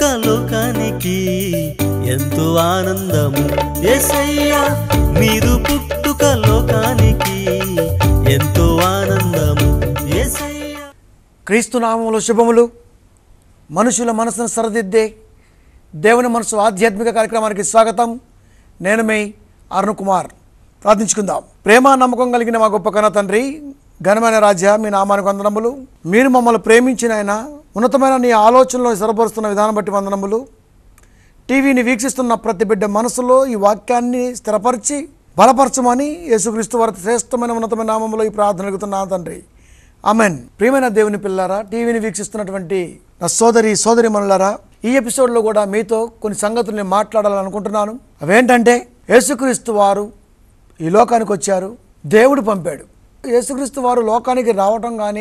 లోకానికి ఎంతో ఆనందము ఏసయ్యా మీరు పుట్టుక లోకానికి ఎంతో ఆనందము ఏసయ్యా క్రీస్తు నామములో శుభములు మనుషుల మనసును సరిదిద్దే దేవుని మనసు ఆధ్యాత్మిక కార్యక్రమానికి స్వాగతం నేను మీ అరుణ్ కుమార్ ప్రార్థించుకుందాం ప్రేమ నమ్మకం కలిగిన మా గొప్ప కన తండ్రి ఘనమైన రాజ్య మీ నామానికి వందనములు మీరు మమ్మల్ని ప్రేమించిన ఆయన ఉన్నతమైన నీ ఆలోచనలో స్థిరపరుస్తున్న విధానం బట్టి వందనములు టీవీని వీక్షిస్తున్న ప్రతి బిడ్డ మనసులో ఈ వాక్యాన్ని స్థిరపరిచి బలపరచమని యేసుక్రీస్తు వారి శ్రేష్టమైన ఉన్నతమైన నామంలో ఈ ప్రార్థన అడుగుతున్నాను తండ్రి అమెన్ ప్రియమైన దేవుని పిల్లారా టీవీని వీక్షిస్తున్నటువంటి నా సోదరి సోదరి మనులారా ఈ ఎపిసోడ్లో కూడా మీతో కొన్ని సంగతులు నేను మాట్లాడాలనుకుంటున్నాను అవేంటంటే యేసుక్రీస్తు వారు ఈ లోకానికి వచ్చారు దేవుడు పంపాడు యేసుక్రీస్తు వారు లోకానికి రావటం కానీ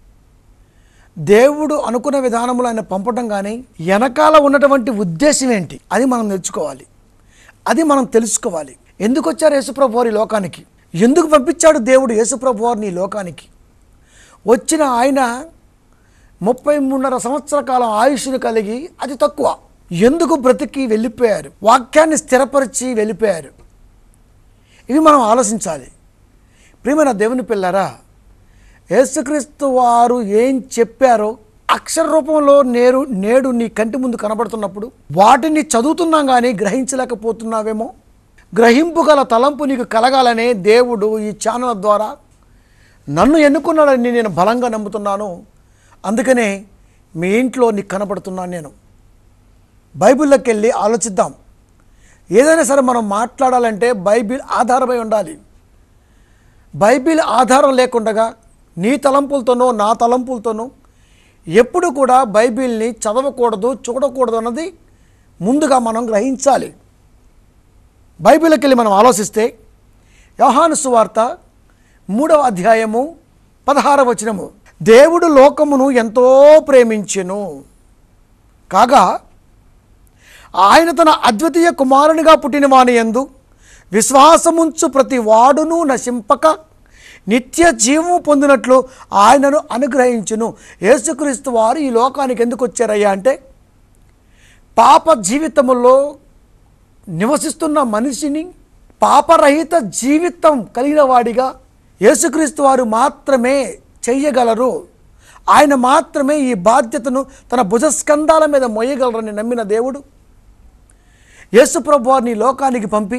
దేవుడు అనుకున్న విధానంలో ఆయన పంపటం కానీ వెనకాల ఉన్నటువంటి ఉద్దేశం ఏంటి అది మనం నేర్చుకోవాలి అది మనం తెలుసుకోవాలి ఎందుకు వచ్చారు యేసుప్రభు వారు ఈ లోకానికి ఎందుకు పంపించాడు దేవుడు యేసుప్రభు వారిని ఈ లోకానికి వచ్చిన ఆయన ముప్పై మూడున్నర సంవత్సర కాలం ఆయుష్ను కలిగి అది తక్కువ ఎందుకు బ్రతికి వెళ్ళిపోయారు వాక్యాన్ని స్థిరపరిచి వెళ్ళిపోయారు ఇవి మనం ఆలోచించాలి ప్రియమైన దేవుని పిల్లరా యేసుక్రీస్తు వారు ఏం చెప్పారో అక్షర రూపంలో నేరు నేడు నీ కంటి ముందు కనబడుతున్నప్పుడు వాటిని చదువుతున్నాం కానీ గ్రహించలేకపోతున్నావేమో గ్రహింపు గల తలంపు నీకు కలగాలనే దేవుడు ఈ ఛానల్ ద్వారా నన్ను ఎన్నుకున్నాడని నేను బలంగా నమ్ముతున్నాను అందుకనే మీ ఇంట్లో నీకు కనబడుతున్నాను నేను బైబిల్లోకి వెళ్ళి ఆలోచిద్దాం ఏదైనా సరే మనం మాట్లాడాలంటే బైబిల్ ఆధారమై ఉండాలి బైబిల్ ఆధారం లేకుండగా నీ తలంపులతోనో నా తలంపులతోనో ఎప్పుడు కూడా బైబిల్ని చదవకూడదు చూడకూడదు అన్నది ముందుగా మనం గ్రహించాలి బైబిల్కి వెళ్ళి మనం ఆలోచిస్తే యోహాను సువార్త మూడవ అధ్యాయము పదహారవ వచనము దేవుడు లోకమును ఎంతో ప్రేమించెను కాగా ఆయన తన అద్వితీయ కుమారునిగా పుట్టిన వాని యందు విశ్వాసముంచు ప్రతి వాడును నశింపక నిత్య జీవము పొందినట్లు ఆయనను అనుగ్రహించును యేసుక్రీస్తు వారు ఈ లోకానికి ఎందుకు వచ్చారయ్యా అంటే పాప జీవితములో నివసిస్తున్న మనిషిని పాపరహిత జీవితం కలిగిన వాడిగా యేసుక్రీస్తు వారు మాత్రమే చెయ్యగలరు ఆయన మాత్రమే ఈ బాధ్యతను తన భుజస్కంధాల మీద మోయగలరని నమ్మిన దేవుడు యేసుప్రభు వారిని ఈ లోకానికి పంపి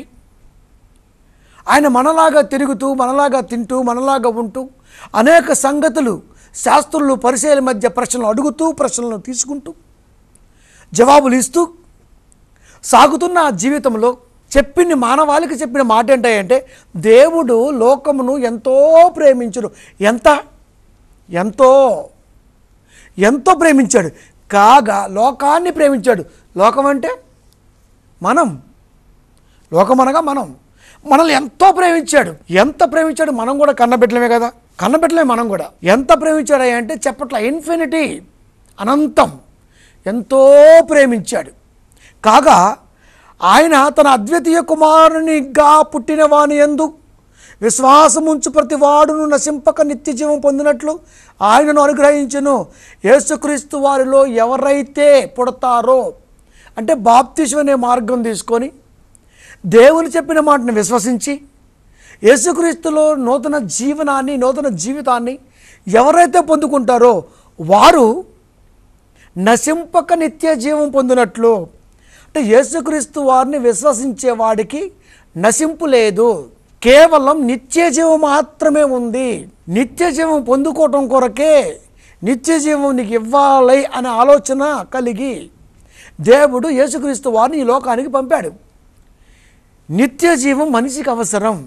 ఆయన మనలాగా తిరుగుతూ మనలాగా తింటూ మనలాగా ఉంటూ అనేక సంగతులు శాస్త్రులు పరిశీలన మధ్య ప్రశ్నలు అడుగుతూ ప్రశ్నలను తీసుకుంటూ జవాబులు ఇస్తూ సాగుతున్న ఆ జీవితంలో చెప్పిన మానవాళికి చెప్పిన మాట ఏంటంటే దేవుడు లోకమును ఎంతో ప్రేమించుడు ఎంత ఎంతో ఎంతో ప్రేమించాడు కాగా లోకాన్ని ప్రేమించాడు లోకం అంటే మనం లోకం అనగా మనం మనల్ని ఎంతో ప్రేమించాడు ఎంత ప్రేమించాడు మనం కూడా కన్నబెట్టలేమే కదా కన్నబెట్టలేమే మనం కూడా ఎంత ప్రేమించాడు అంటే చెప్పట్ల ఇన్ఫినిటీ అనంతం ఎంతో ప్రేమించాడు కాగా ఆయన తన అద్వితీయ కుమారునిగా పుట్టిన వాని ఎందు విశ్వాసముంచు ప్రతి వాడును నశింపక నిత్య జీవం పొందినట్లు ఆయనను అనుగ్రహించును యేసుక్రీస్తు వారిలో ఎవరైతే పుడతారో అంటే బాప్తిజం అనే మార్గం తీసుకొని దేవుని చెప్పిన మాటను విశ్వసించి యేసుక్రీస్తులో నూతన జీవనాన్ని నూతన జీవితాన్ని ఎవరైతే పొందుకుంటారో వారు నశింపక నిత్య జీవం పొందినట్లు అంటే యేసుక్రీస్తు వారిని విశ్వసించే వాడికి నశింపు లేదు కేవలం నిత్య జీవం మాత్రమే ఉంది నిత్య జీవం పొందుకోవటం కొరకే నిత్య జీవం నీకు ఇవ్వాలి అనే ఆలోచన కలిగి దేవుడు యేసుక్రీస్తు వారిని ఈ లోకానికి పంపాడు నిత్య జీవం మనిషికి అవసరం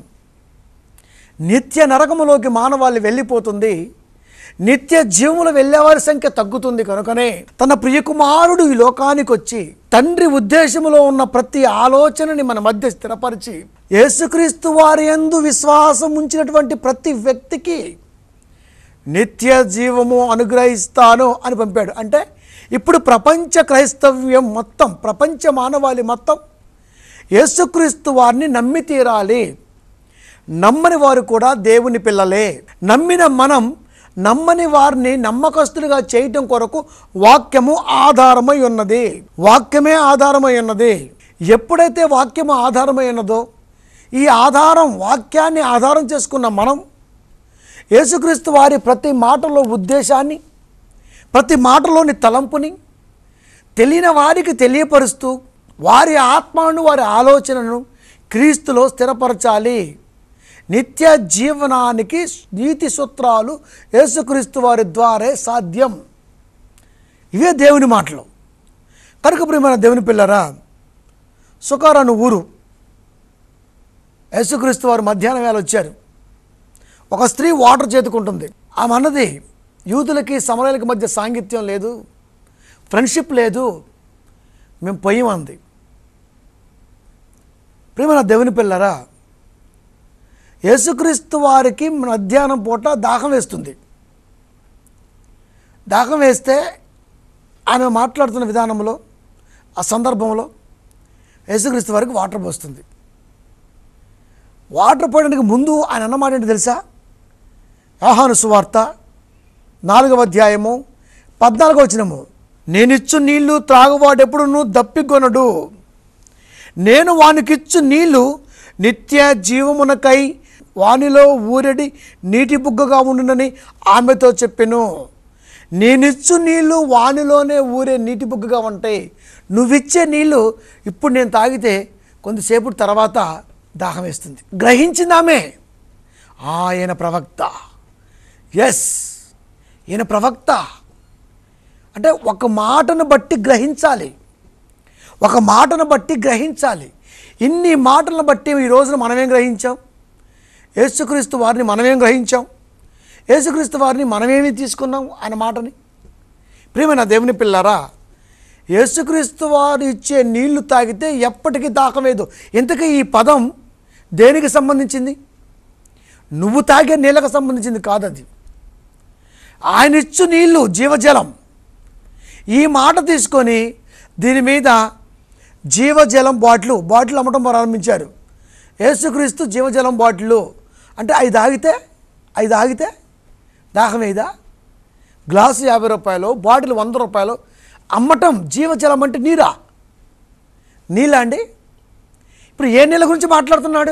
నిత్య నరకములోకి మానవాళి వెళ్ళిపోతుంది నిత్య జీవములు వెళ్ళేవారి సంఖ్య తగ్గుతుంది కనుకనే తన ప్రియకుమారుడు ఈ లోకానికి వచ్చి తండ్రి ఉద్దేశములో ఉన్న ప్రతి ఆలోచనని మన మధ్య స్థిరపరిచి యేసుక్రీస్తు వారి యందు విశ్వాసం ఉంచినటువంటి ప్రతి వ్యక్తికి నిత్య జీవము అనుగ్రహిస్తాను అని పంపాడు అంటే ఇప్పుడు ప్రపంచ క్రైస్తవ్యం మొత్తం ప్రపంచ మానవాళి మొత్తం యేసుక్రీస్తు వారిని నమ్మి తీరాలి నమ్మని వారు కూడా దేవుని పిల్లలే నమ్మిన మనం నమ్మని వారిని నమ్మకస్తులుగా చేయటం కొరకు వాక్యము ఆధారమై ఉన్నది వాక్యమే ఆధారమై ఉన్నది ఎప్పుడైతే వాక్యము ఆధారమై ఉన్నదో ఈ ఆధారం వాక్యాన్ని ఆధారం చేసుకున్న మనం యేసుక్రీస్తు వారి ప్రతి మాటలో ఉద్దేశాన్ని ప్రతి మాటలోని తలంపుని తెలియని వారికి తెలియపరుస్తూ వారి ఆత్మను వారి ఆలోచనను క్రీస్తులో స్థిరపరచాలి నిత్య జీవనానికి నీతి సూత్రాలు యేసుక్రీస్తు వారి ద్వారే సాధ్యం ఇవే దేవుని మాటలు కనుక ప్రియమైన దేవుని పిల్లరా సుకారాను ఊరు యేసుక్రీస్తు వారు మధ్యాహ్నం వేళ వచ్చారు ఒక స్త్రీ వాటర్ చేతుకుంటుంది ఆమె అన్నది యూదులకి సమరయులకి మధ్య సాంగిత్యం లేదు ఫ్రెండ్షిప్ లేదు మేము పొయ్యం అంది ప్రేమ దేవుని పిల్లరా యేసుక్రీస్తు వారికి మధ్యాహ్నం పూట దాహం వేస్తుంది దాహం వేస్తే ఆమె మాట్లాడుతున్న విధానంలో ఆ సందర్భంలో యేసుక్రీస్తు వారికి వాటర్ పోస్తుంది వాటర్ పోయడానికి ముందు ఆయన అన్నమాట ఏంటి తెలుసా ఆహాను సువార్త నాలుగవ అధ్యాయము పద్నాలుగో వచ్చినము నేనిచ్చు నీళ్లు త్రాగువాడెప్పుడు నువ్వు దప్పికొనడు నేను వానికిచ్చు నీళ్లు నిత్య జీవమునకై వానిలో ఊరడి నీటి బుగ్గగా ఉండునని ఆమెతో చెప్పెను నేనిచ్చు నీళ్లు వానిలోనే ఊరే నీటి బుగ్గగా ఉంటాయి నువ్విచ్చే నీళ్లు ఇప్పుడు నేను తాగితే కొంతసేపు తర్వాత దాహం వేస్తుంది గ్రహించింది ఆమె ఆయన ప్రవక్త ఎస్ ఈయన ప్రవక్త అంటే ఒక మాటను బట్టి గ్రహించాలి ఒక మాటను బట్టి గ్రహించాలి ఇన్ని మాటలను బట్టి ఈ రోజున మనమేం గ్రహించాం యేసుక్రీస్తు వారిని మనమేం గ్రహించాం యేసుక్రీస్తు వారిని మనమేమి తీసుకున్నాం ఆయన మాటని ప్రియమైన దేవుని పిల్లరా యేసుక్రీస్తు వారు ఇచ్చే నీళ్లు తాగితే ఎప్పటికీ దాకలేదు ఇంతకీ ఈ పదం దేనికి సంబంధించింది నువ్వు తాగే నీళ్ళకు సంబంధించింది కాదది ఆయన ఇచ్చు నీళ్లు జీవజలం ఈ మాట తీసుకొని దీని మీద జీవజలం బాటిల్ బాటిల్ అమ్మటం ప్రారంభించారు యేసుక్రీస్తు జీవజలం బాటిల్ అంటే అవి తాగితే అవి తాగితే దాహం ఏదా గ్లాసు యాభై రూపాయలు బాటిల్ వంద రూపాయలు అమ్మటం జీవజలం అంటే నీరా నీళ్ళ అండి ఇప్పుడు ఏ నీళ్ళ గురించి మాట్లాడుతున్నాడు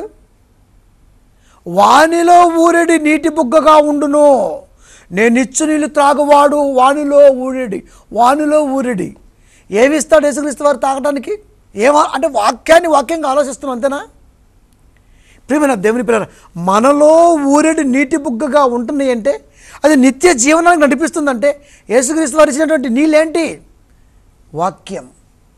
వానిలో ఊరెడి నీటి బుగ్గగా ఉండును నేనిచ్చు నీళ్ళు త్రాగువాడు వానిలో ఊరెడి వానిలో ఊరెడి ఏమిస్తాడు యేసుక్రీస్తు వారు తాగడానికి ఏమా అంటే వాక్యాన్ని వాక్యంగా ఆలోచిస్తున్నాం అంతేనా ప్రియమైన దేవుని పిల్లల మనలో ఊరెడి నీటి బుగ్గగా ఉంటుంది అంటే అది నిత్య జీవనానికి నడిపిస్తుందంటే యేసుక్రీస్తు వారు ఇచ్చినటువంటి నీళ్ళేంటి వాక్యం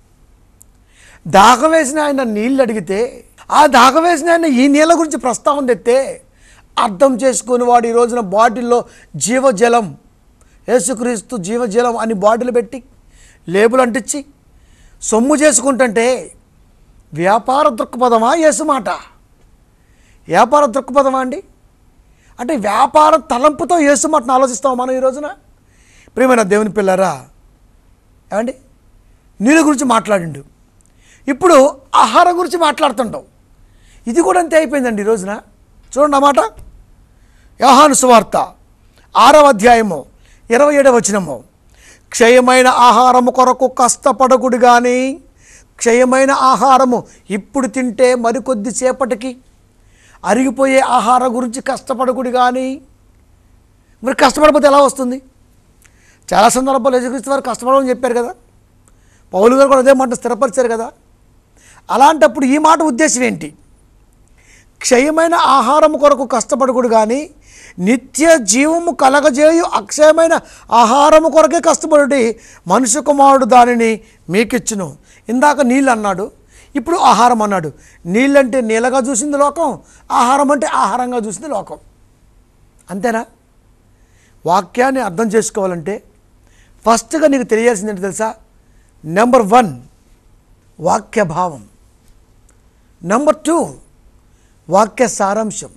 దాహం వేసిన ఆయన నీళ్ళు అడిగితే ఆ దాహం వేసిన ఆయన ఈ నీళ్ళ గురించి ప్రస్తావన తెస్తే అర్థం చేసుకుని వాడు ఈ రోజున బాటిల్లో జీవజలం యేసుక్రీస్తు జీవజలం అని బాటిల్ పెట్టి లేబుల్ అంటించి సొమ్ము చేసుకుంటుంటే వ్యాపార దృక్పథమా యేసు మాట వ్యాపార దృక్పథమా అండి అంటే వ్యాపార తలంపుతో యేసు మాటను ఆలోచిస్తాం మనం ఈ రోజున ప్రియమైన దేవుని పిల్లరా ఏమండి నీళ్ళ గురించి మాట్లాడిండు ఇప్పుడు ఆహారం గురించి మాట్లాడుతుంటాం ఇది కూడా అంతే అయిపోయిందండి ఈ రోజున చూడండి అన్నమాట యోహాను సువార్త ఆరవ అధ్యాయము ఇరవై ఏడవ వచనము క్షయమైన ఆహారము కొరకు కష్టపడకుడు కానీ క్షయమైన ఆహారము ఇప్పుడు తింటే మరికొద్ది సేపటికి అరిగిపోయే ఆహారం గురించి కష్టపడకుడు కానీ మరి కష్టపడకపోతే ఎలా వస్తుంది చాలా సందర్భాలు యేసుక్రీస్తు వారు కష్టపడమని చెప్పారు కదా పౌలు గారు కూడా అదే మాట స్థిరపరిచారు కదా అలాంటప్పుడు ఈ మాట ఉద్దేశం ఏంటి క్షయమైన ఆహారం కొరకు కష్టపడకూడదు కానీ నిత్య జీవము కలగజేయు అక్షయమైన ఆహారము కొరకే కష్టపడి మనుష్య కుమారుడు దానిని మీకిచ్చును ఇందాక నీళ్ళు అన్నాడు ఇప్పుడు ఆహారం అన్నాడు నీళ్ళంటే నీళ్ళగా చూసింది లోకం ఆహారం అంటే ఆహారంగా చూసింది లోకం అంతేనా వాక్యాన్ని అర్థం చేసుకోవాలంటే ఫస్ట్గా నీకు తెలియాల్సింది ఏంటి తెలుసా నెంబర్ వన్ వాక్య భావం నెంబర్ టూ వాక్య సారాంశం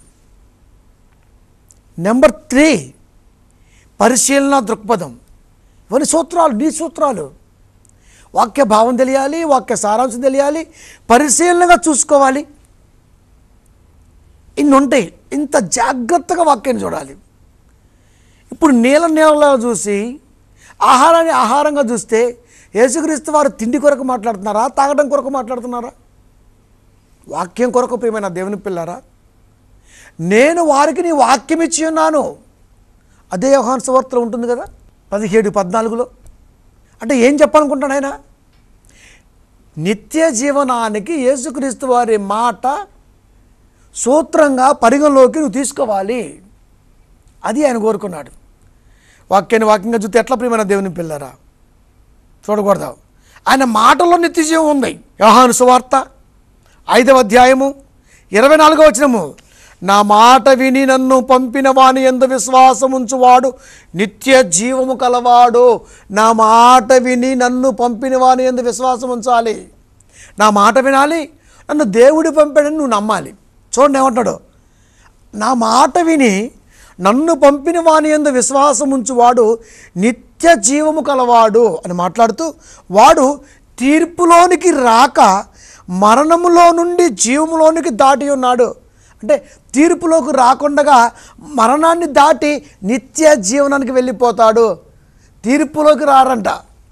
నెంబర్ త్రీ పరిశీలన దృక్పథం ఇవన్నీ సూత్రాలు నీ సూత్రాలు వాక్య భావం తెలియాలి వాక్య సారాంశం తెలియాలి పరిశీలనగా చూసుకోవాలి ఇన్ని ఉంటాయి ఇంత జాగ్రత్తగా వాక్యాన్ని చూడాలి ఇప్పుడు నీళ్ళ నీళ్ళలా చూసి ఆహారాన్ని ఆహారంగా చూస్తే యేసుక్రీస్తు వారు తిండి కొరకు మాట్లాడుతున్నారా తాగడం కొరకు మాట్లాడుతున్నారా వాక్యం కొరకు ప్రియమైన దేవుని పిల్లారా నేను వారికి నీ వాక్యం ఇచ్చి ఉన్నాను అదే యోహాన్ సువార్తలో ఉంటుంది కదా పదిహేడు పద్నాలుగులో అంటే ఏం చెప్పాలనుకుంటాడు ఆయన నిత్య జీవనానికి యేసుక్రీస్తు వారి మాట సూత్రంగా పరిగణలోకి నువ్వు తీసుకోవాలి అది ఆయన కోరుకున్నాడు వాక్యాన్ని వాక్యంగా చూస్తే ఎట్లా ప్రియమైన దేవుని పిల్లరా చూడకూడదు ఆయన మాటల్లో నిత్య జీవం ఉంది యోహాను సువార్త ఐదవ అధ్యాయము ఇరవై నాలుగో వచనము నా మాట విని నన్ను పంపిన వాని ఎందు విశ్వాసం ఉంచువాడు నిత్య జీవము కలవాడు నా మాట విని నన్ను పంపిన వాని ఎందు విశ్వాసం ఉంచాలి నా మాట వినాలి నన్ను దేవుడు పంపాడని నువ్వు నమ్మాలి చూడండి ఏమంటాడు నా మాట విని నన్ను పంపిన వాని ఎందు విశ్వాసం ఉంచువాడు నిత్య జీవము కలవాడు అని మాట్లాడుతూ వాడు తీర్పులోనికి రాక మరణములో నుండి జీవములోనికి దాటి ఉన్నాడు అంటే తీర్పులోకి రాకుండగా మరణాన్ని దాటి నిత్య జీవనానికి వెళ్ళిపోతాడు తీర్పులోకి రారంట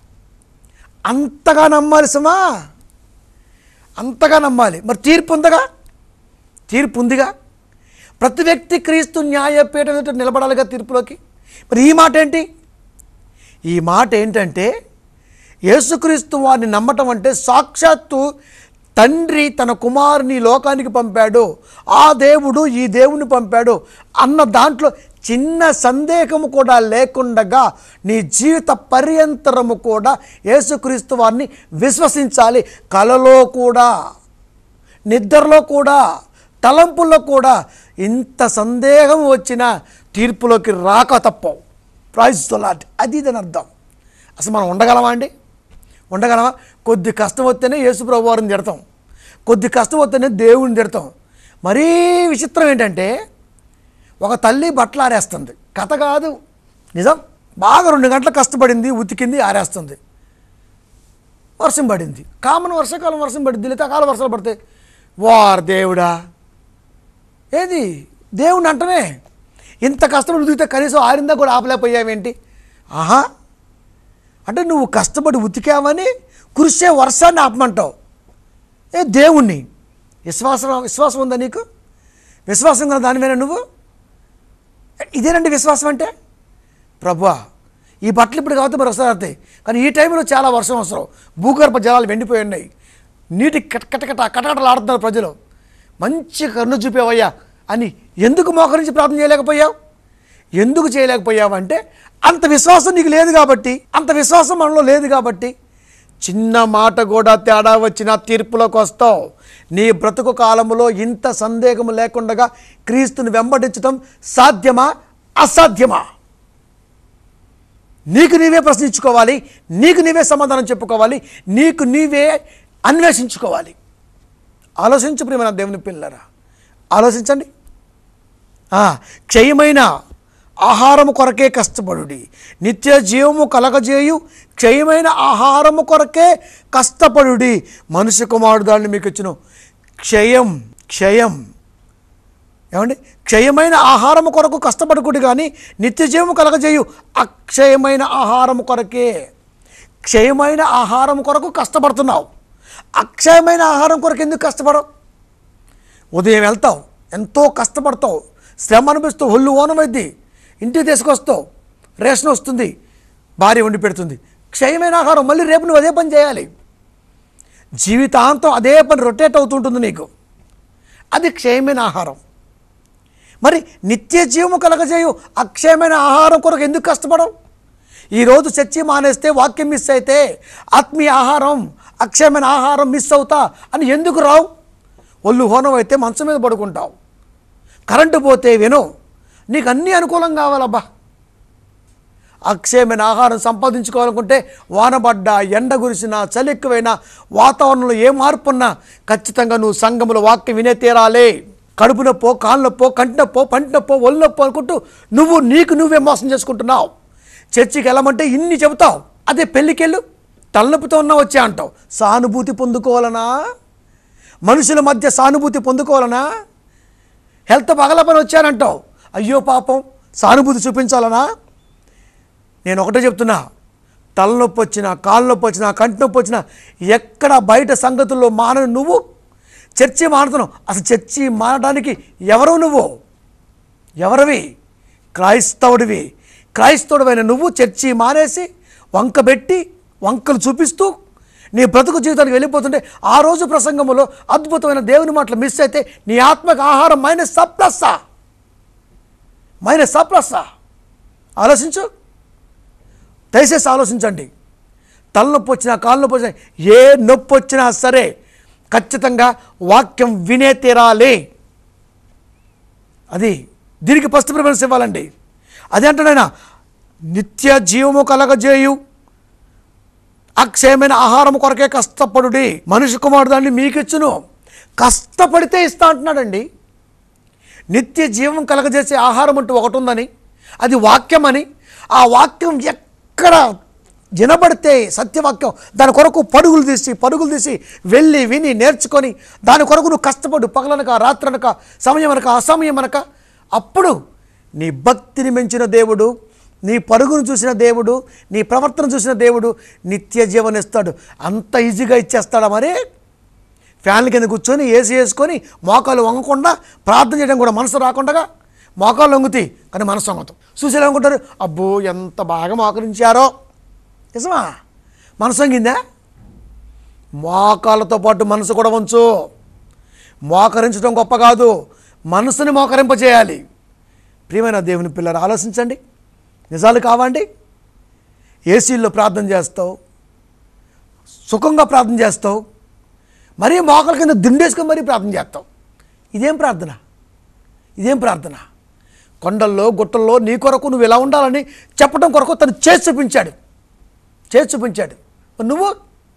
అంతగా నమ్మాలి సుమా అంతగా నమ్మాలి మరి తీర్పు ఉందగా తీర్పు ఉందిగా ప్రతి వ్యక్తి క్రీస్తు న్యాయపీఠం ఎదుట నిలబడాలిగా తీర్పులోకి మరి ఈ మాట ఏంటి ఈ మాట ఏంటంటే యేసుక్రీస్తు వారిని నమ్మటం అంటే సాక్షాత్తు తండ్రి తన కుమారుని ఈ లోకానికి పంపాడు ఆ దేవుడు ఈ దేవుని పంపాడు అన్న దాంట్లో చిన్న సందేహము కూడా లేకుండగా నీ జీవిత పర్యంతరము కూడా యేసుక్రీస్తు వారిని విశ్వసించాలి కలలో కూడా నిద్రలో కూడా తలంపుల్లో కూడా ఇంత సందేహం వచ్చినా తీర్పులోకి రాక తప్పవు ప్రైజ్ తొలాట్ అది ఇదని అర్థం అసలు మనం ఉండగలమా అండి ఉండగలమా కొద్ది కష్టం వస్తేనే యేసుప్రభు వారిని తిడతాం కొద్ది కష్టం వస్తేనే దేవుడిని తిడతాం మరీ విచిత్రం ఏంటంటే ఒక తల్లి బట్టలు ఆరేస్తుంది కథ కాదు నిజం బాగా రెండు గంటలు కష్టపడింది ఉతికింది ఆరేస్తుంది వర్షం పడింది కామన్ వర్షాకాలం వర్షం పడింది లేదా అకాల వర్షాలు పడతాయి వార్ దేవుడా ఏది దేవుని అంటమే ఇంత కష్టపడి ఉతికితే కనీసం ఆరిందా కూడా ఆపలేకపోయావేంటి ఆహా అంటే నువ్వు కష్టపడి ఉతికావని కురిసే వర్షాన్ని ఆపమంటావు ఏ దేవుణ్ణి విశ్వాసం విశ్వాసం ఉందా నీకు విశ్వాసం కదా దాని మీద నువ్వు ఇదేనండి విశ్వాసం అంటే ప్రభా ఈ బట్టలు ఇప్పుడు కాబట్టి మరి వస్తారు అవుతాయి కానీ ఈ టైంలో చాలా వర్షం అవసరం భూగర్భ జలాలు వెండిపోయి ఉన్నాయి నీటి కటకట కటకటలాడుతున్నారు ప్రజలు మంచి కన్ను చూపేవయ్యా అని ఎందుకు మోకరించి ప్రార్థన చేయలేకపోయావు ఎందుకు చేయలేకపోయావు అంటే అంత విశ్వాసం నీకు లేదు కాబట్టి అంత విశ్వాసం మనలో లేదు కాబట్టి చిన్న మాట కూడా తేడా వచ్చిన తీర్పులోకి వస్తావు నీ బ్రతుకు కాలములో ఇంత సందేహము లేకుండా క్రీస్తుని వెంబడించడం సాధ్యమా అసాధ్యమా నీకు నీవే ప్రశ్నించుకోవాలి నీకు నీవే సమాధానం చెప్పుకోవాలి నీకు నీవే అన్వేషించుకోవాలి ఆలోచించు ప్రియమైన దేవుని పిల్లరా ఆలోచించండి ఆ, క్షయమైన ఆహారము కొరకే కష్టపడుడి నిత్య జీవము కలగజేయు క్షయమైన ఆహారము కొరకే కష్టపడుడి మనుష్య కుమారుడు దాన్ని మీకు ఇచ్చును క్షయం క్షయం ఏమండి క్షయమైన ఆహారము కొరకు కష్టపడకూడదు కానీ నిత్య జీవము కలగజేయు అక్షయమైన ఆహారము కొరకే క్షయమైన ఆహారం కొరకు కష్టపడుతున్నావు అక్షయమైన ఆహారం కొరకు ఎందుకు కష్టపడవు ఉదయం వెళ్తావు ఎంతో కష్టపడతావు శ్రమ అనిపిస్తావు ఒళ్ళు ఓనమైద్ది ఇంటికి తీసుకొస్తావు రేషన్ వస్తుంది భార్య వండి పెడుతుంది క్షయమైన ఆహారం మళ్ళీ రేపు నువ్వు అదే పని చేయాలి జీవితాంతం అదే పని రొటేట్ అవుతుంటుంది నీకు అది క్షయమైన ఆహారం మరి నిత్య జీవము కలగజేయు అక్షయమైన ఆహారం కొరకు ఎందుకు కష్టపడవు ఈరోజు చర్చి మానేస్తే వాక్యం మిస్ అయితే ఆత్మీయ ఆహారం అక్షయమైన ఆహారం మిస్ అవుతా అని ఎందుకు రావు ఒళ్ళు హోనం అయితే మంచం మీద పడుకుంటావు కరెంటు పోతే విను నీకు అన్నీ అనుకూలం కావాలబ్బా అక్షయమైన ఆహారం సంపాదించుకోవాలనుకుంటే వానబడ్డా ఎండ కురిసినా చలి ఎక్కువైనా వాతావరణంలో ఏ మార్పు ఉన్నా ఖచ్చితంగా నువ్వు సంఘములో వాక్యం వినే తీరాలే కడుపు నొప్పో కాళ్ళ నొప్పో కంటి నొప్పో పంటి నొప్పో ఒళ్ళు నొప్పో అనుకుంటూ నువ్వు నీకు నువ్వే మోసం చేసుకుంటున్నావు చర్చికి వెళ్ళమంటే ఇన్ని చెబుతావు అదే పెళ్ళికెళ్ళు తలనొప్పితో ఉన్నా వచ్చే అంటావు సానుభూతి పొందుకోవాలనా మనుషుల మధ్య సానుభూతి పొందుకోవాలనా హెల్త్ పగలపని వచ్చానంటావు అయ్యో పాపం సానుభూతి చూపించాలనా నేను ఒకటే చెప్తున్నా తలనొప్పి వచ్చినా కాళ్ళ నొప్పి వచ్చినా కంటి నొప్పి వచ్చినా ఎక్కడ బయట సంగతుల్లో మానవు నువ్వు చర్చి మానుతున్నావు అసలు చర్చి మానడానికి ఎవరు నువ్వు ఎవరివి క్రైస్తవుడివి క్రైస్తవుడివైన నువ్వు చర్చి మానేసి వంక పెట్టి వంకలు చూపిస్తూ నీ బ్రతుకు జీవితానికి వెళ్ళిపోతుంటే ఆ రోజు ప్రసంగంలో అద్భుతమైన దేవుని మాటలు మిస్ అయితే నీ ఆత్మకు ఆహారం మైనస్ సప్లస్సా మైనస్ సప్లస్సా ఆలోచించు దయచేసి ఆలోచించండి తలనొప్పి వచ్చినా కాళ్ళ నొప్పి వచ్చినా ఏ నొప్పి వచ్చినా సరే ఖచ్చితంగా వాక్యం వినే తీరాలి అది దీనికి ఫస్ట్ ప్రిఫరెన్స్ ఇవ్వాలండి అదే అంటాడైనా నిత్య జీవము కలగజేయు అక్షయమైన ఆహారం కొరకే కష్టపడుడి మనిషి కుమారుడు దాన్ని మీకిచ్చును కష్టపడితే ఇస్తా అంటున్నాడండి నిత్య జీవం కలగజేసే ఆహారం అంటూ ఒకటి ఉందని అది వాక్యం అని ఆ వాక్యం ఎక్కడ వినబడితే సత్యవాక్యం దాని కొరకు పరుగులు తీసి పరుగులు తీసి వెళ్ళి విని నేర్చుకొని దాని కొరకు నువ్వు కష్టపడు పగలనక రాత్రనక సమయం అనక అసమయం అనక అప్పుడు నీ భక్తిని మెంచిన దేవుడు నీ పరుగును చూసిన దేవుడు నీ ప్రవర్తన చూసిన దేవుడు నిత్య జీవనం ఇస్తాడు అంత ఈజీగా ఇచ్చేస్తాడా మరి ఫ్యాన్ల కింద కూర్చొని ఏసీ వేసుకొని మోకాలు వంగకుండా ప్రార్థన చేయడం కూడా మనసు రాకుండా మోకాలు వంగుతాయి కానీ మనసు వంగతాం చూసి ఎలా అనుకుంటారు అబ్బో ఎంత బాగా మోకరించారో నిజమా మనసు వంగిందా మోకాళ్ళతో పాటు మనసు కూడా వంచు మోకరించడం గొప్ప కాదు మనసుని మోకరింపజేయాలి ప్రియమైన దేవుని పిల్లలు ఆలోచించండి నిజాలు కావండి ఏసీల్లో ప్రార్థన చేస్తావు సుఖంగా ప్రార్థన చేస్తావు మరీ మోకల కింద దిండేసుకొని మరీ ప్రార్థన చేస్తావు ఇదేం ప్రార్థన ఇదేం ప్రార్థన కొండల్లో గుట్టల్లో నీ కొరకు నువ్వు ఎలా ఉండాలని చెప్పడం కొరకు తను చేసి చూపించాడు చేసి చూపించాడు మరి నువ్వు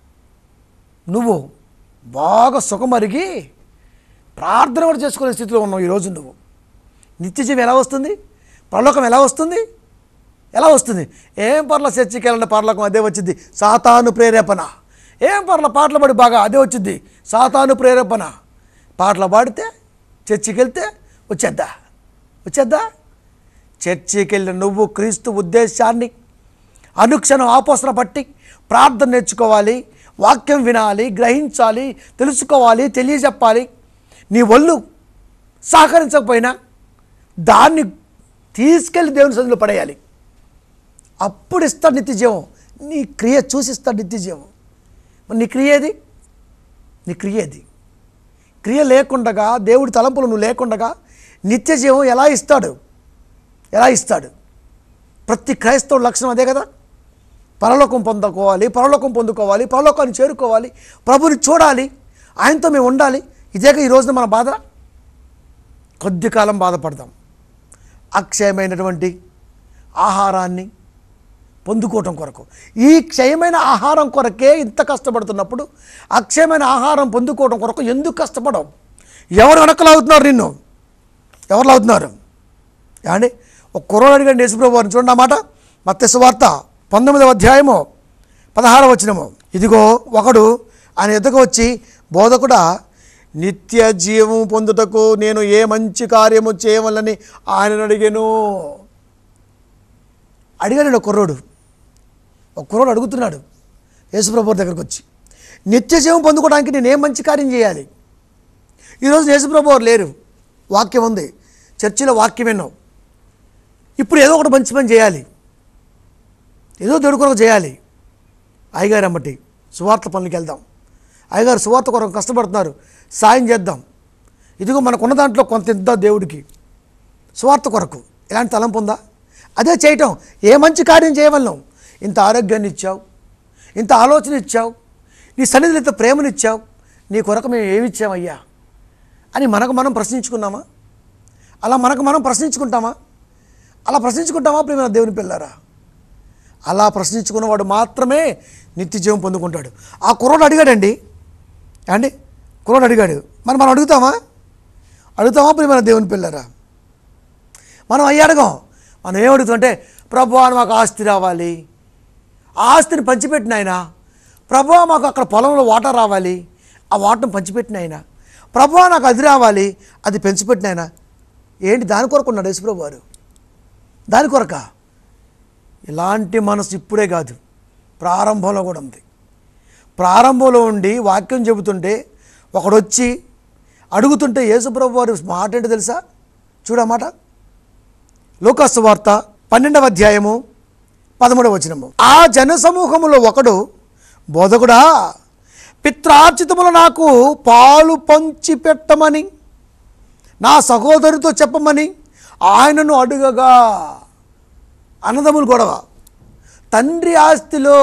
నువ్వు బాగా సుఖమరిగి ప్రార్థన కూడా చేసుకునే స్థితిలో ఉన్నావు ఈరోజు నువ్వు నిత్యజీవం ఎలా వస్తుంది పరలోకం ఎలా వస్తుంది ఎలా వస్తుంది ఏం పర్ల చర్చికి వెళ్ళండి పరలోకం అదే వచ్చింది సాతాను ప్రేరేపణ ఏం పర్ల పాటలు పాడి బాగా అదే వచ్చింది సాతాను ప్రేరేపణ పాటలు పాడితే చర్చికి వెళ్తే వచ్చేద్దా వచ్చేద్దా చర్చికి వెళ్ళిన నువ్వు క్రీస్తు ఉద్దేశాన్ని అనుక్షణం ఆపోసన పట్టి ప్రార్థన నేర్చుకోవాలి వాక్యం వినాలి గ్రహించాలి తెలుసుకోవాలి తెలియజెప్పాలి నీ ఒళ్ళు సహకరించకపోయినా దాన్ని తీసుకెళ్ళి దేవుని సన్నిధిలో పడేయాలి అప్పుడు ఇస్తాడు నిత్య జీవం నీ క్రియ చూసిస్తాడు నిత్య జీవం మరి నీ క్రియ ఏది నీ క్రియ ఏది క్రియ లేకుండగా దేవుడి తలంపులు నువ్వు లేకుండగా నిత్య జీవం ఎలా ఇస్తాడు ఎలా ఇస్తాడు ప్రతి క్రైస్తవుడి లక్షణం అదే కదా పరలోకం పొందుకోవాలి పరలోకం పొందుకోవాలి పరలోకాన్ని చేరుకోవాలి ప్రభుని చూడాలి ఆయనతో మేము ఉండాలి ఇదేగా ఈ రోజున మన బాధ కొద్ది కాలం బాధపడదాం అక్షయమైనటువంటి ఆహారాన్ని పొందుకోవటం కొరకు ఈ క్షయమైన ఆహారం కొరకే ఇంత కష్టపడుతున్నప్పుడు అక్షయమైన ఆహారం పొందుకోవడం కొరకు ఎందుకు కష్టపడవు ఎవరు వెనకలాగుతున్నారు నిన్ను ఎవరు లాగుతున్నారు ఏమండి ఒక కుర్రోడు అడిగాడు యేసుప్రభు వారిని చూడండి అన్నమాట మత్స్సు వార్త పంతొమ్మిదవ అధ్యాయము పదహారవ వచనము ఇదిగో ఒకడు ఆయన ఎదుగు వచ్చి బోధకుడా నిత్య జీవం పొందుటకు నేను ఏ మంచి కార్యము చేయవలని ఆయనను అడిగాను అడిగాడు ఒక కుర్రోడు ఒక కుర్రోడు అడుగుతున్నాడు యేసుప్రభు దగ్గరకు వచ్చి నిత్య జీవం పొందుకోవడానికి నేను ఏం మంచి కార్యం చేయాలి ఈరోజు యేసుప్రభు వారు లేరు వాక్యం ఉంది చర్చిలో వాక్యం విన్నావు ఇప్పుడు ఏదో ఒకటి మంచి పని చేయాలి ఏదో దేవుడి కొరకు చేయాలి అయ్యగారు అమ్మటి సువార్త పనులకి వెళ్దాం అయ్యగారు సువార్త కొరకు కష్టపడుతున్నారు సాయం చేద్దాం ఇదిగో మనకున్న దాంట్లో కొంత ఇద్దాం దేవుడికి సువార్త కొరకు ఎలాంటి తలంపు ఉందా అదే చేయటం ఏ మంచి కార్యం చేయవలను ఇంత ఆరోగ్యాన్ని ఇచ్చావు ఇంత ఆలోచన ఇచ్చావు నీ సన్నిధిలో ఇంత ప్రేమనిచ్చావు నీ కొరకు మేము ఏమి ఇచ్చామయ్యా అని మనకు మనం ప్రశ్నించుకున్నామా అలా మనకు మనం ప్రశ్నించుకుంటామా అలా ప్రశ్నించుకుంటామా ప్రేమ దేవుని పిల్లారా అలా ప్రశ్నించుకున్నవాడు మాత్రమే నిత్య జీవం పొందుకుంటాడు ఆ కుర్రోడు అడిగాడండి అండి కుర్రోడు అడిగాడు మరి మనం అడుగుతామా అడుగుతామా ప్రేమ దేవుని పిల్లరా మనం అయ్యి అడగం మనం ఏం అడుగుతుంటే ప్రభు మాకు ఆస్తి రావాలి ఆ ఆస్తిని పంచిపెట్టిన ఆయన ప్రభు మాకు అక్కడ పొలంలో వాటర్ రావాలి ఆ వాటర్ని పంచిపెట్టిన ఆయన ప్రభు నాకు అది రావాలి అది పెంచిపెట్టిన ఆయన ఏంటి దాని కొరకు ఉన్నాడు యేసుప్రభు వారు దాని కొరక ఇలాంటి మనసు ఇప్పుడే కాదు ప్రారంభంలో కూడా ఉంది ప్రారంభంలో ఉండి వాక్యం చెబుతుంటే ఒకడు వచ్చి అడుగుతుంటే యేసుప్రభు వారి మాట ఏంటో తెలుసా చూడమాట లోకాసు వార్త పన్నెండవ అధ్యాయము పదమూడవ వచనము ఆ జనసమూహములో ఒకడు బోధకుడా పిత్రార్చితములు నాకు పాలు పంచి పెట్టమని నా సహోదరుతో చెప్పమని ఆయనను అడుగగా అన్నదమ్ములు గొడవ తండ్రి ఆస్తిలో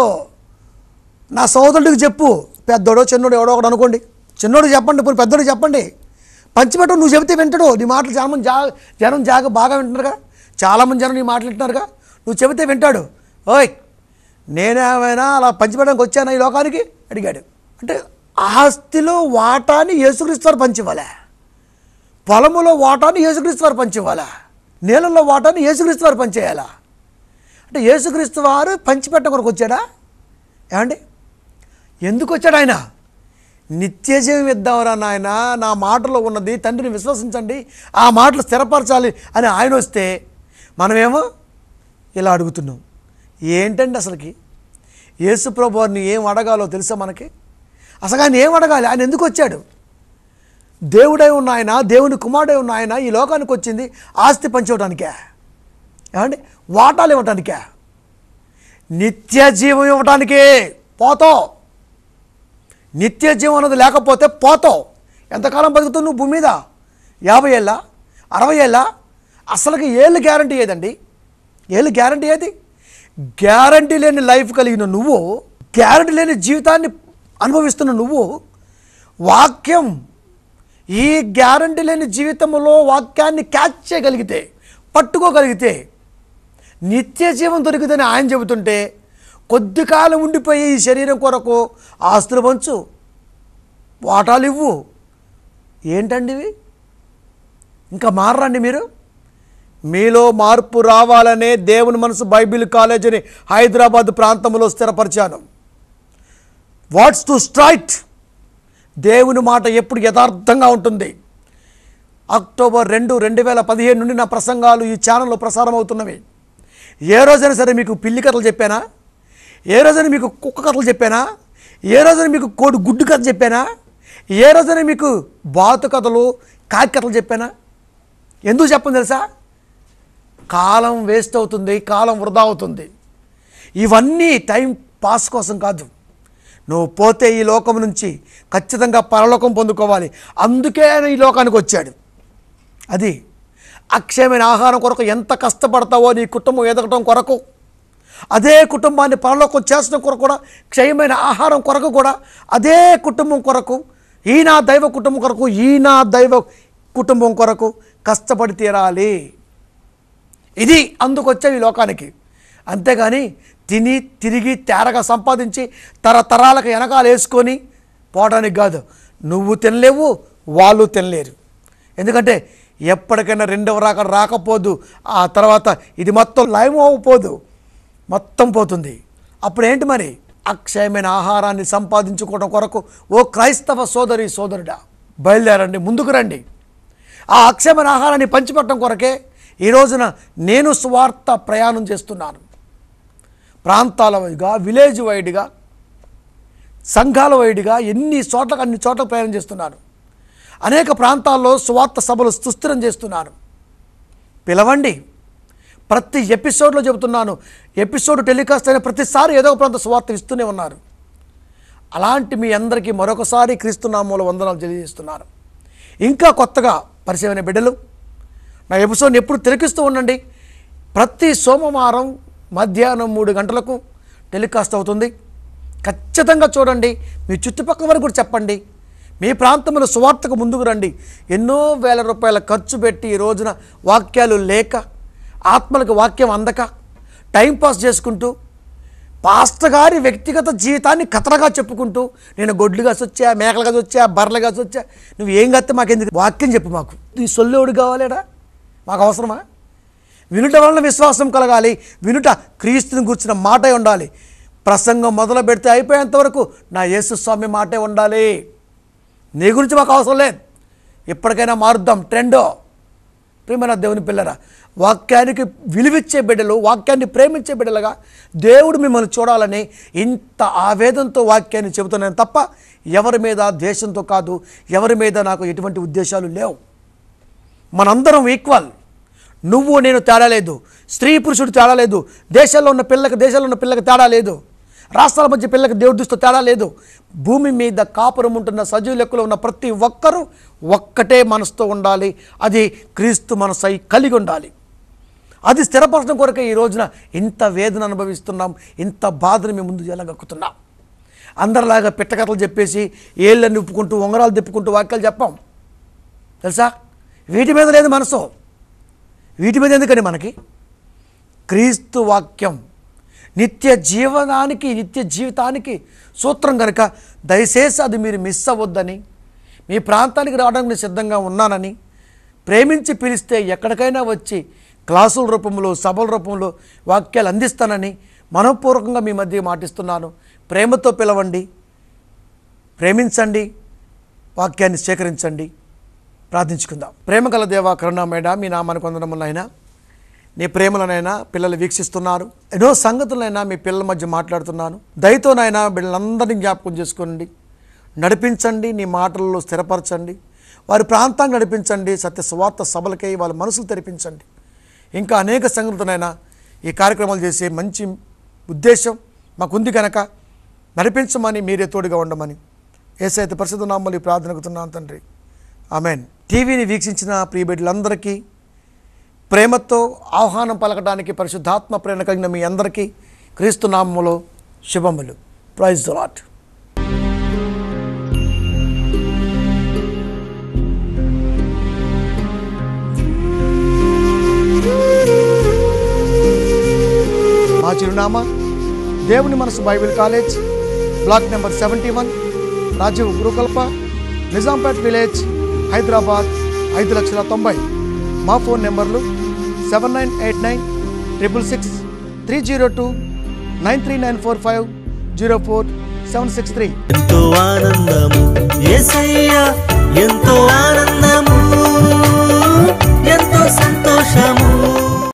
నా సోదరుడికి చెప్పు పెద్దోడో చిన్నోడు ఎవడో ఒకడు అనుకోండి చిన్నోడు చెప్పండి ఇప్పుడు పెద్దోడు చెప్పండి పంచిపెట్టు నువ్వు చెబితే వింటాడు నీ మాటలు చాలామంది జా జనం జాగ బాగా వింటున్నారుగా చాలామంది జనం నీ మాటలు వింటున్నారుగా నువ్వు చెబితే వింటాడు ఓయ్ నేనేమైనా అలా పంచిపెట్టడానికి వచ్చానా ఈ లోకానికి అడిగాడు అంటే ఆస్తిలో వాటాని యేసుక్రీస్తు పంచివ్వాలే పొలములో వాటాని యేసుక్రీస్తు వారు పంచివ్వాలా నీళ్ళల్లో వాటాని యేసుక్రీస్తు వారు పంచేయాలా అంటే యేసుక్రీస్తు వారు పంచిపెట్ట కొరకు వచ్చాడా ఏమండి ఎందుకు వచ్చాడు ఆయన నిత్యజీవం ఇద్దాంరా నాయన నా మాటలో ఉన్నది తండ్రిని విశ్వసించండి ఆ మాటలు స్థిరపరచాలి అని ఆయన వస్తే మనమేమో ఇలా అడుగుతున్నాం ఏంటండి అసలుకి యేసుప్రభు వారిని ఏం అడగాలో తెలుసా మనకి అసలు ఆయన ఏం అడగాలి ఆయన ఎందుకు వచ్చాడు దేవుడై ఉన్న ఆయన దేవుని కుమారుడై ఉన్న ఆయన ఈ లోకానికి వచ్చింది ఆస్తి పంచవటానికే ఏమండి వాటాలు ఇవ్వటానికే నిత్య జీవం ఇవ్వటానికే పోతావు నిత్య జీవం అన్నది లేకపోతే పోతావు ఎంతకాలం బతుకుతావు నువ్వు భూమి మీద యాభై ఏళ్ళ అరవై ఏళ్ళ అసలుకి ఏళ్ళు గ్యారంటీ ఏదండి ఏళ్ళు గ్యారంటీ ఏది గ్యారంటీ లేని లైఫ్ కలిగిన నువ్వు గ్యారంటీ లేని జీవితాన్ని అనుభవిస్తున్న నువ్వు వాక్యం ఈ గ్యారంటీ లేని జీవితంలో వాక్యాన్ని క్యాచ్ చేయగలిగితే పట్టుకోగలిగితే నిత్య జీవం దొరికిందని ఆయన చెబుతుంటే కొద్ది కాలం ఉండిపోయి ఈ శరీరం కొరకు ఆస్తులు పంచు వాటాలు ఇవ్వు ఏంటండి ఇవి ఇంకా మారరండి మీరు మీలో మార్పు రావాలనే దేవుని మనసు బైబిల్ కాలేజీని హైదరాబాద్ ప్రాంతంలో స్థిరపరిచాను వాట్స్ టు స్ట్రైట్ దేవుని మాట ఎప్పుడు యథార్థంగా ఉంటుంది అక్టోబర్ రెండు రెండు వేల పదిహేను నుండి నా ప్రసంగాలు ఈ ఛానల్లో ప్రసారం అవుతున్నవి ఏ రోజైనా సరే మీకు పిల్లి కథలు చెప్పానా ఏ రోజైనా మీకు కుక్క కథలు చెప్పానా ఏ రోజైనా మీకు కోడి గుడ్డు కథ చెప్పానా ఏ రోజైనా మీకు బాతు కథలు కాకి కథలు చెప్పానా ఎందుకు చెప్పను తెలుసా కాలం వేస్ట్ అవుతుంది కాలం వృధా అవుతుంది ఇవన్నీ టైం పాస్ కోసం కాదు నువ్వు పోతే ఈ లోకం నుంచి ఖచ్చితంగా పరలోకం పొందుకోవాలి అందుకే ఆయన ఈ లోకానికి వచ్చాడు అది అక్షయమైన ఆహారం కొరకు ఎంత కష్టపడతావో నీ కుటుంబం ఎదగటం కొరకు అదే కుటుంబాన్ని పరలోకం చేసడం కొరకు కూడా క్షయమైన ఆహారం కొరకు కూడా అదే కుటుంబం కొరకు ఈ నా దైవ కుటుంబం కొరకు ఈ నా దైవ కుటుంబం కొరకు కష్టపడి తీరాలి ఇది అందుకొచ్చే ఈ లోకానికి అంతేగాని తిని తిరిగి తేరగా సంపాదించి తరతరాలకు వెనకాల వేసుకొని పోవడానికి కాదు నువ్వు తినలేవు వాళ్ళు తినలేరు ఎందుకంటే ఎప్పటికైనా రెండవ రాక రాకపోదు ఆ తర్వాత ఇది మొత్తం లైవ్ అవ్వపోదు మొత్తం పోతుంది అప్పుడు ఏంటి మరి అక్షయమైన ఆహారాన్ని సంపాదించుకోవడం కొరకు ఓ క్రైస్తవ సోదరి సోదరుడా బయలుదేరండి ముందుకు రండి ఆ అక్షయమైన ఆహారాన్ని పంచిపెట్టడం కొరకే ఈ రోజున నేను స్వార్థ ప్రయాణం చేస్తున్నాను ప్రాంతాల వైడ్గా విలేజ్ వైడ్గా సంఘాల వైడ్గా ఎన్ని చోట్లకు అన్ని చోట్లకు ప్రయాణం చేస్తున్నాను అనేక ప్రాంతాల్లో స్వార్థ సభలు సుస్థిరం చేస్తున్నాను పిలవండి ప్రతి ఎపిసోడ్లో చెబుతున్నాను ఎపిసోడ్ టెలికాస్ట్ అయిన ప్రతిసారి ఏదో ఒక ప్రాంత స్వార్థ ఇస్తూనే ఉన్నారు అలాంటి మీ అందరికీ మరొకసారి క్రీస్తునామంలో వందనాలు తెలియజేస్తున్నాను ఇంకా కొత్తగా పరిచయమైన బిడ్డలు నా ఎపిసోడ్ని ఎప్పుడు తిలకిస్తూ ఉండండి ప్రతి సోమవారం మధ్యాహ్నం మూడు గంటలకు టెలికాస్ట్ అవుతుంది ఖచ్చితంగా చూడండి మీ చుట్టుపక్కల వరకు కూడా చెప్పండి మీ ప్రాంతంలో సువార్తకు ముందుకు రండి ఎన్నో వేల రూపాయల ఖర్చు పెట్టి ఈ రోజున వాక్యాలు లేక ఆత్మలకు వాక్యం అందక టైంపాస్ చేసుకుంటూ పాస్టర్ గారి వ్యక్తిగత జీవితాన్ని కథలుగా చెప్పుకుంటూ నేను గొడ్లు కాసి వచ్చా మేకలు కాసి వచ్చా బర్రెలు కాసి వచ్చా నువ్వు ఏం కత్తే మాకెందుకు వాక్యం చెప్పు మాకు ఈ సొల్లేవుడు కావాలేడా మాకు అవసరమా వినుట వలన విశ్వాసం కలగాలి వినుట క్రీస్తుని కూర్చున్న మాటే ఉండాలి ప్రసంగం మొదలు పెడితే అయిపోయేంత వరకు నా యేసు స్వామి మాటే ఉండాలి నీ గురించి మాకు అవసరం లేదు ఎప్పటికైనా మారుద్దాం ట్రెండో ప్రియమైన దేవుని పిల్లరా వాక్యానికి విలువిచ్చే బిడ్డలు వాక్యాన్ని ప్రేమించే బిడ్డలుగా దేవుడు మిమ్మల్ని చూడాలని ఇంత ఆవేదంతో వాక్యాన్ని చెబుతున్నాను తప్ప ఎవరి మీద ద్వేషంతో కాదు ఎవరి మీద నాకు ఎటువంటి ఉద్దేశాలు లేవు మనందరం ఈక్వల్ నువ్వు నేను తేడా లేదు స్త్రీ పురుషుడు తేడా లేదు దేశాల్లో ఉన్న పిల్లకి దేశాల్లో ఉన్న పిల్లకి తేడా లేదు రాష్ట్రాల మధ్య పిల్లకి దేవుడి దృష్టితో తేడా లేదు భూమి మీద కాపురం ఉంటున్న సజీవ లెక్కలో ఉన్న ప్రతి ఒక్కరూ ఒక్కటే మనసుతో ఉండాలి అది క్రీస్తు మనసై కలిగి ఉండాలి అది స్థిరపరచడం కొరకే ఈ రోజున ఇంత వేదన అనుభవిస్తున్నాం ఇంత బాధను మేము ముందు ఎలాగక్కుతున్నాం అందరిలాగా పిట్టకథలు చెప్పేసి ఏళ్ళని ఉప్పుకుంటూ ఉంగరాలు తిప్పుకుంటూ వాక్యాలు చెప్పాం తెలుసా వీటి మీద లేదు మనసు వీటి మీద ఎందుకని మనకి క్రీస్తు వాక్యం నిత్య జీవనానికి నిత్య జీవితానికి సూత్రం కనుక దయచేసి అది మీరు మిస్ అవ్వద్దని మీ ప్రాంతానికి రావడానికి నేను సిద్ధంగా ఉన్నానని ప్రేమించి పిలిస్తే ఎక్కడికైనా వచ్చి క్లాసుల రూపంలో సభల రూపంలో వాక్యాలు అందిస్తానని మనఃపూర్వకంగా మీ మధ్య మాటిస్తున్నాను ప్రేమతో పిలవండి ప్రేమించండి వాక్యాన్ని స్వీకరించండి ప్రార్థించుకుందాం ప్రేమ గల దేవ కరుణామేడ మీ నామానికి వందనములైనా నీ ప్రేమలనైనా పిల్లలు వీక్షిస్తున్నారు ఎన్నో సంగతులైనా మీ పిల్లల మధ్య మాట్లాడుతున్నాను దయతోనైనా బిడ్డలందరినీ జ్ఞాపకం చేసుకోండి నడిపించండి నీ మాటల్లో స్థిరపరచండి వారి ప్రాంతాన్ని నడిపించండి సత్య స్వార్థ సభలకై వాళ్ళ మనసులు తెరిపించండి ఇంకా అనేక సంగతులనైనా ఈ కార్యక్రమాలు చేసే మంచి ఉద్దేశం మాకుంది కనుక నడిపించమని మీరే తోడుగా ఉండమని ఏసైతే పరిశుద్ధ నామలు ఈ ప్రార్థనకుతున్నాను తండ్రి ఆమెన్ టీవీని వీక్షించిన ప్రియ బిడ్డలందరికీ ప్రేమతో ఆహ్వానం పలకడానికి పరిశుద్ధాత్మ ప్రేరణ కలిగిన మీ అందరికీ క్రీస్తు నామములో శుభములు ప్రైజ్ ద లాట్ మా చిరునామా దేవుని మనసు Bible college block number seventy one Rajiv Gurukalpa Nizampet village Hyderabad ఐదు లక్షల తొంభై మా ఫోన్ నెంబర్లు seven nine eight nine triple six three zero two nine three nine four five zero four seven six three ఎంతో ఆనందము ఏసయ్యా ఎంతో